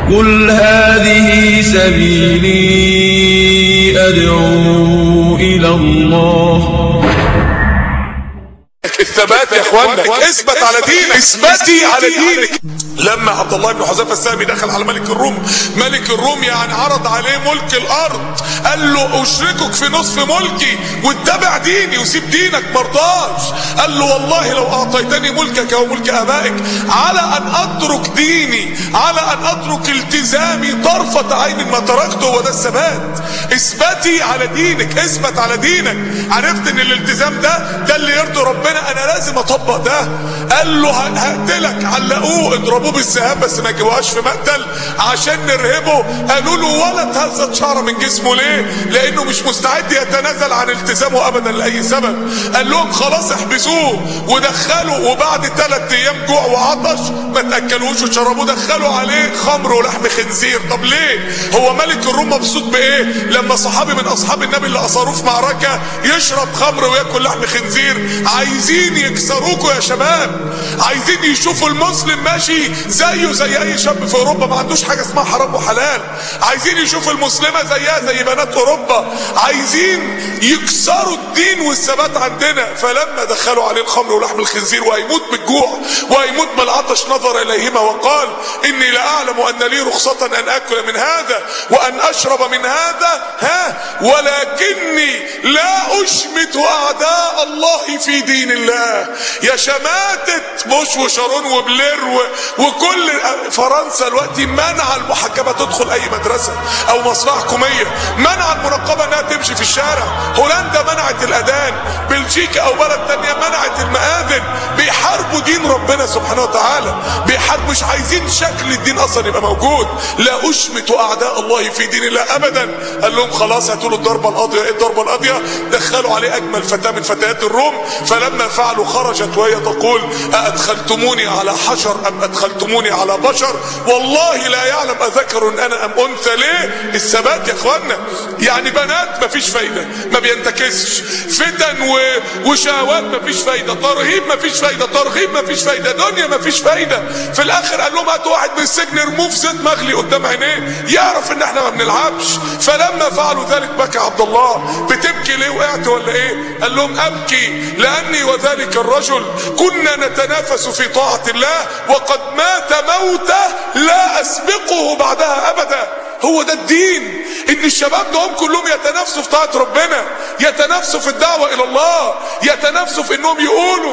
قل هذه سبيلي أدعو إلى الله الثبات يا اخوانا اثبت على دينك اثبتي على دينك لما عبد الله بن حذيفه السامي دخل على ملك الروم ملك الروم يعني عرض عليه ملك الارض قال له اشركك في نصف ملكي واتبع ديني وسيب دينك مرضاش قال له والله لو اعطيتني ملكك وملك ابائك على ان اترك ديني على ان اترك التزامي طرفة عين ما تركته هو ده الثبات اثبتي على دينك اثبت على دينك عرفت ان الالتزام ده ده اللي يرضي ربنا انا لازم اطبق ده قال له هقتلك علقوه اضربوه بالسهام بس ما جابوهاش في مقتل عشان نرهبه قالوا له ولا تهزت شعره من جسمه ليه لانه مش مستعد يتنازل عن التزامه ابدا لاي سبب قال لهم خلاص احبسوه ودخلوا وبعد ثلاث ايام جوع وعطش ما تاكلوش وشربوه دخلوا عليه خمر ولحم خنزير طب ليه هو ملك الروم مبسوط بايه لما صحابي من اصحاب النبي اللي اثروه في معركه يشرب خمر وياكل لحم خنزير عايزين يكسروكوا يا شباب عايزين يشوفوا المسلم ماشي زيه زي اي شاب في اوروبا ما عندوش حاجه اسمها حرام وحلال عايزين يشوفوا المسلمه زيها زي بنات اوروبا عايزين يكسروا الدين والثبات عندنا فلما دخلوا عليه الخمر ولحم الخنزير وهيموت بالجوع وهيموت بالعطش نظر اليهما وقال اني لاعلم ان لي رخصه ان اكل من هذا وان اشرب من هذا ها ولكني لا اشمت اعداء الله في دين الله يا شماتة بوش وشارون وبلير و... وكل فرنسا دلوقتي منع المحجبة تدخل اي مدرسة او مصلحة حكومية منع المنقبة انها تمشي في الشارع هولندا منعت الاذان بلجيكا او بلد تانية منعت المآذن بيحاربوا دين ربنا سبحانه وتعالى بيحاربوا مش عايزين شكل الدين اصلا يبقى موجود لا اشمت اعداء الله في دين الله ابدا قال لهم خلاص هاتوا له الضربة القاضية ايه الضربة القاضية دخلوا عليه اجمل فتاة من فتيات الروم فلما فعلوا خرجت وهي تقول أأدخلتموني على حشر أم أدخلتموني على بشر والله لا يعلم أذكر أنا أم أنثى ليه الثبات يا إخوانا يعني بنات مفيش فايدة ما بينتكسش فتن و... وشهوات مفيش فايدة ترهيب مفيش فايدة ترغيب مفيش فايدة دنيا مفيش فايدة في الآخر قال لهم هاتوا واحد من السجن ارموه في زيت مغلي قدام عينيه يعرف إن إحنا ما بنلعبش فلما فعلوا ذلك بكى عبد الله بتبكي ليه وقعت ولا إيه قال لهم أبكي لأني وذلك الرجل كنا نتنافس في طاعة الله وقد مات موته لا أسبقه بعدها أبدا هو ده الدين ان الشباب دول كلهم يتنافسوا في طاعه ربنا يتنافسوا في الدعوه الى الله يتنافسوا في انهم يقولوا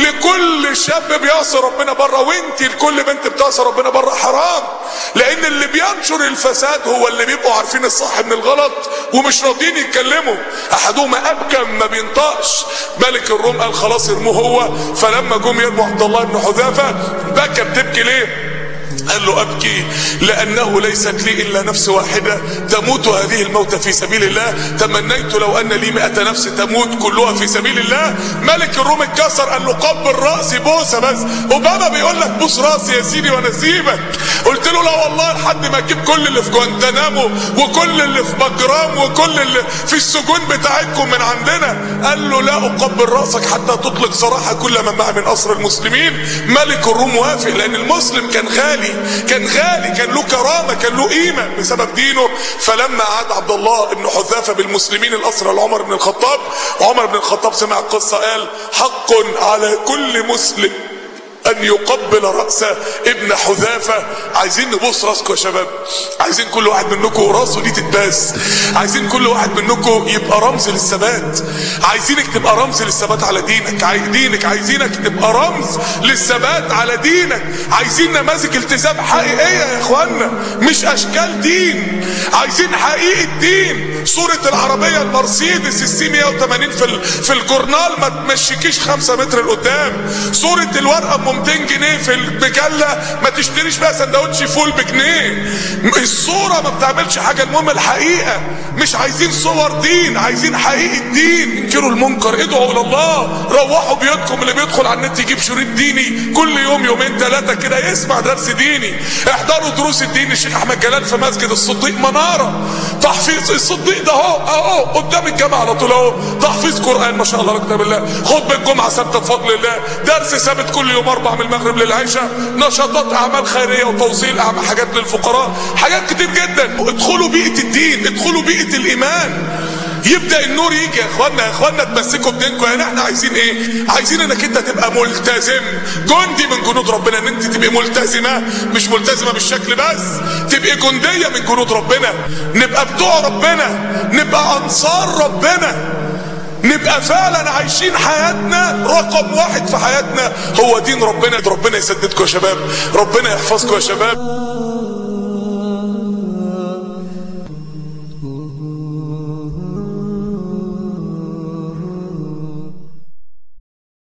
لكل شاب بيعصي ربنا بره وانت لكل بنت بتعصي ربنا بره حرام لان اللي بينشر الفساد هو اللي بيبقوا عارفين الصح من الغلط ومش راضيين يتكلموا احدهما ابكم ما بينطقش ملك الروم قال خلاص ارموه هو فلما جم يرموا عبد الله بن حذافه بكى بتبكي ليه قال له أبكي لأنه ليست لي إلا نفس واحدة تموت هذه الموت في سبيل الله تمنيت لو أن لي مئة نفس تموت كلها في سبيل الله ملك الروم اتكسر قال له قبل رأسي بوسة بس أوباما بيقول لك بوس رأسي يا سيدي وأنا سيبك قلت له لا والله لحد ما أجيب كل اللي في جوانتنامو وكل اللي في بجرام وكل اللي في السجون بتاعتكم من عندنا قال له لا أقبل رأسك حتى تطلق سراح كل من معي من أسر المسلمين ملك الروم وافق لأن المسلم كان غالي كان غالي كان له كرامه كان له قيمه بسبب دينه فلما عاد عبد الله بن حذافه بالمسلمين الاسرى لعمر بن الخطاب وعمر بن الخطاب سمع القصه قال حق على كل مسلم ان يقبل راس ابن حذافه عايزين نبص راسكم يا شباب عايزين كل واحد منكم راسه دي تتباس عايزين كل واحد منكم يبقى رمز للثبات عايزينك تبقى رمز للثبات على دينك عاي دينك عايزينك تبقى رمز للثبات على دينك عايزين نماذج التزام حقيقيه يا اخوانا مش اشكال دين عايزين حقيقه دين صوره العربيه المرسيدس السي 180 في ال... في الجورنال ما تمشيكيش 5 متر لقدام صوره الورقه ام 200 جنيه في المجله ما تشتريش بقى سندوتش فول بجنيه الصوره ما بتعملش حاجه المهم الحقيقه مش عايزين صور دين عايزين حقيقه دين انكروا المنكر ادعوا الى الله روحوا بيوتكم اللي بيدخل على النت يجيب شريط ديني كل يوم يومين ثلاثه كده يسمع درس ديني احضروا دروس الدين الشيخ احمد جلال في مسجد الصديق مناره تحفيظ الصديق التطبيق ده اهو اهو قدام الجامعه على طول اهو تحفيظ قران ما شاء الله لا كتاب الله خطبه الجمعه ثابته بفضل الله درس ثابت كل يوم اربع من المغرب للعشاء نشاطات اعمال خيريه وتوصيل أعمال حاجات للفقراء حاجات كتير جدا ادخلوا بيئه الدين ادخلوا بيئه الايمان يبدا النور يجي يا اخوانا يا اخوانا تمسكوا بدينكم يعني احنا عايزين ايه عايزين انك انت تبقى ملتزم جندي من جنود ربنا ان انت تبقي ملتزمه مش ملتزمه بالشكل بس تبقي جنديه من جنود ربنا نبقى بتوع ربنا نبقى انصار ربنا نبقى فعلا عايشين حياتنا رقم واحد في حياتنا هو دين ربنا ربنا يسددكم يا شباب ربنا يحفظكم يا شباب